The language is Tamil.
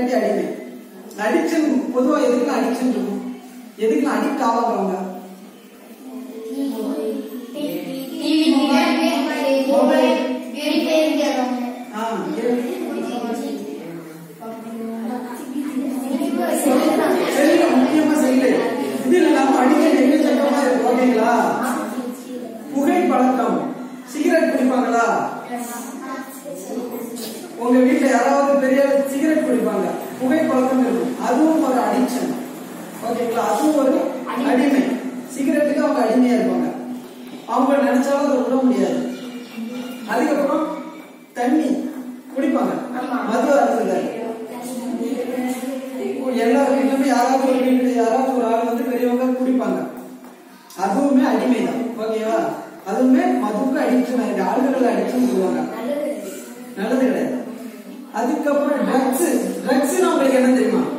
இல்லாட்டி அடிமை அடிக்ஷன் பொதுவா எதுக்குலாம் அடிக்ஷன் இருக்கும் எதுக்குலாம் அடிக்ட் ஆவாங்க அவங்க ஆ, செல்ல முக்கியமா செல்லு இது இல்லாம அடிக்கடி எங்க சட்டமா இருக்கு ஓகேங்களா புகை பழக்கம் சிகரெட் குடிப்பாங்களா உங்க வீட்ல யாராவது பெரிய சிகரெட் குடிப்பாங்க புகை பழக்கம் இருக்கும் அதுவும் ஒரு அடிக்ஷன் ஓகேங்களா அதுவும் ஒரு அடிமை சிகரெட்டுக்கு அவங்க அடிமையா இருப்பாங்க அவங்க நினைச்சாலும் அதை விட முடியாது அதுக்கப்புறம் தண்ணி குடிப்பாங்க மது அருந்துதல் எல்லா வீட்லயுமே யாராவது ஒரு வீட்டுல யாராவது ஒரு ஆள் வந்து பெரியவங்க குடிப்பாங்க அதுவுமே அடிமை தான் ஓகேவா அதுவுமே மதுக்கு அடிக்ஷன் ஆயிருக்கு ஆளுகள் அடிக்ஷன் சொல்லுவாங்க நல்லது கிடையாது அதுக்கப்புறம் ட்ரக்ஸ் ட்ரக்ஸ் உங்களுக்கு என்ன தெரியுமா